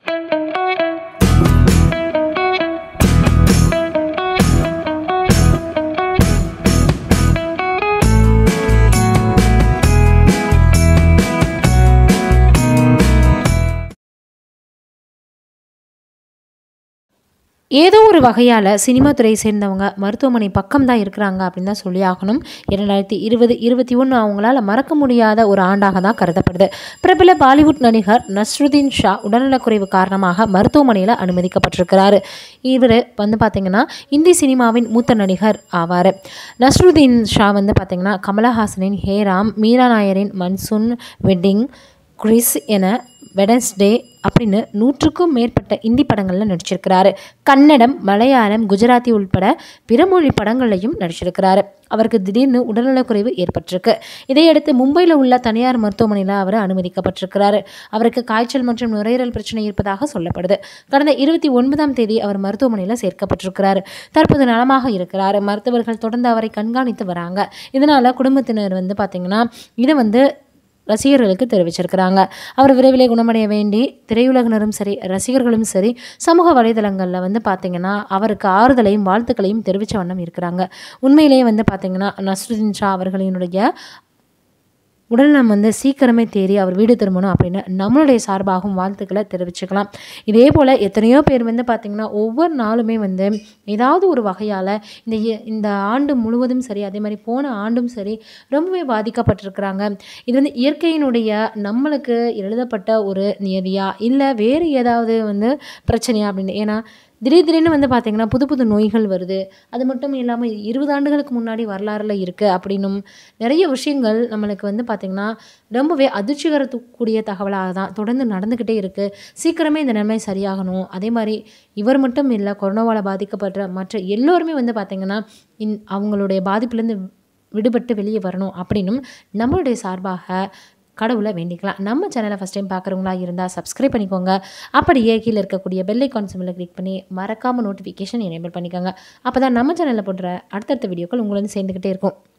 ஏதோ ஒரு வகையால் சினிமா துறையை சேர்ந்தவங்க மருத்துவமனை பக்கம் தான் இருக்கிறாங்க அப்படின்னு தான் சொல்லி ஆகணும் இரண்டாயிரத்தி இருபது இருபத்தி ஒன்று அவங்களால மறக்க முடியாத ஒரு ஆண்டாக தான் கருதப்படுது பிரபல பாலிவுட் நடிகர் நஸ்ருதீன் ஷா உடல்நலக்குறைவு காரணமாக மருத்துவமனையில் அனுமதிக்கப்பட்டிருக்கிறாரு இவர் வந்து பார்த்திங்கன்னா இந்தி சினிமாவின் மூத்த நடிகர் ஆவார் நஸ்ருதீன் ஷா வந்து பார்த்திங்கன்னா கமலஹாசனின் Hey Ram Meera நாயரின் monsoon wedding Chris என வெடன்ஸ்டே அப்படின்னு நூற்றுக்கும் மேற்பட்ட இந்தி படங்களில் நடிச்சிருக்கிறாரு கன்னடம் மலையாளம் குஜராத்தி உள்பட பிற மொழி படங்கள்லையும் நடிச்சிருக்கிறாரு அவருக்கு திடீர்னு உடல்நலக்குறைவு ஏற்பட்டிருக்கு இதையடுத்து மும்பையில் உள்ள தனியார் மருத்துவமனையில் அவர் அனுமதிக்கப்பட்டிருக்கிறாரு அவருக்கு காய்ச்சல் மற்றும் நுரையீரல் பிரச்சனை இருப்பதாக சொல்லப்படுது கடந்த இருபத்தி ஒன்பதாம் தேதி அவர் மருத்துவமனையில் சேர்க்கப்பட்டிருக்கிறாரு தற்போது நலமாக இருக்கிறார் மருத்துவர்கள் தொடர்ந்து அவரை கண்காணித்து வராங்க இதனால் குடும்பத்தினர் வந்து பார்த்திங்கன்னா இதை வந்து ரசிகர்களுக்கு தெரிவிச்சிருக்கிறாங்க அவர் விரைவிலே குணமடைய வேண்டி திரையுலகினரும் சரி ரசிகர்களும் சரி சமூக வலைதளங்களில் வந்து பார்த்திங்கன்னா அவருக்கு ஆறுதலையும் வாழ்த்துக்களையும் தெரிவித்த வண்ணம் இருக்கிறாங்க உண்மையிலேயே வந்து பார்த்திங்கன்னா நஸ்ருதீன் ஷா அவர்களினுடைய உடல்நலம் வந்து சீக்கிரமே தேறி அவர் வீடு திரும்பணும் அப்படின்னு நம்மளுடைய சார்பாகவும் வாழ்த்துக்களை தெரிவிச்சுக்கலாம் இதே போல் எத்தனையோ பேர் வந்து பார்த்திங்கன்னா ஒவ்வொரு நாளுமே வந்து ஏதாவது ஒரு வகையால் இந்த இய- இந்த ஆண்டு முழுவதும் சரி அதே மாதிரி போன ஆண்டும் சரி ரொம்பவே பாதிக்கப்பட்டிருக்கிறாங்க இது வந்து இயற்கையினுடைய நம்மளுக்கு எழுதப்பட்ட ஒரு நியதியா இல்லை வேறு ஏதாவது வந்து பிரச்சனையா அப்படின்னு ஏன்னா திடீர் திடீர்னு வந்து பார்த்திங்கன்னா புது புது நோய்கள் வருது அது மட்டும் இல்லாமல் இருபது ஆண்டுகளுக்கு முன்னாடி வரலாறுல இருக்குது அப்படின்னும் நிறைய விஷயங்கள் நம்மளுக்கு வந்து பார்த்திங்கன்னா ரொம்பவே அதிர்ச்சிகரக்கூடிய தகவலாக தான் தொடர்ந்து நடந்துக்கிட்டே இருக்குது சீக்கிரமே இந்த நிலைமை சரியாகணும் அதே மாதிரி இவர் மட்டும் இல்லை கொரோனாவால் பாதிக்கப்பட்ட மற்ற எல்லோருமே வந்து பார்த்திங்கன்னா இந் அவங்களுடைய பாதிப்புலேருந்து விடுபட்டு வெளியே வரணும் அப்படின்னும் நம்மளுடைய சார்பாக கடவுளை வேண்டிக்கலாம் நம்ம சேனலை ஃபஸ்ட் டைம் பார்க்குறவங்களா இருந்தால் சப்ஸ்கிரைப் பண்ணிக்கோங்க அப்படியே கீழே இருக்கக்கூடிய பெல் ஐக்கான் சிம்பிளை கிளிக் பண்ணி மறக்காமல் நோட்டிஃபிகேஷன் எனேபிள் பண்ணிக்கோங்க அப்போ தான் நம்ம சேனலில் போடுற அடுத்தடுத்த வீடியோக்கள் உங்களை வந்து சேர்ந்துக்கிட்டே இருக்கும்